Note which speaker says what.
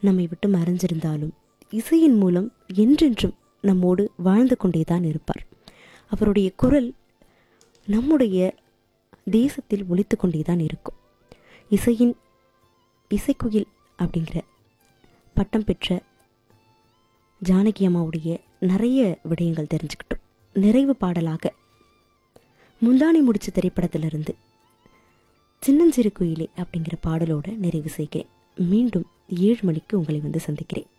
Speaker 1: நம்மை விட்டு மறைஞ்சிருந்தாலும் இசையின் மூலம் என்றென்றும் நம்மோடு வாழ்ந்து கொண்டே தான் இருப்பார் அவருடைய குரல் நம்முடைய தேசத்தில் ஒலித்து கொண்டே தான் இருக்கும் இசையின் இசைக்குயில் அப்படிங்கிற பட்டம் பெற்ற ஜானகி அம்மாவுடைய நிறைய விடயங்கள் தெரிஞ்சுக்கிட்டோம் நிறைவு பாடலாக முந்தானி முடிச்ச திரைப்படத்திலிருந்து சின்னஞ்சிறு குயிலே அப்படிங்கிற பாடலோட நிறைவு செய்கிறேன் மீண்டும் ஏழு மணிக்கு உங்களை வந்து சந்திக்கிறேன்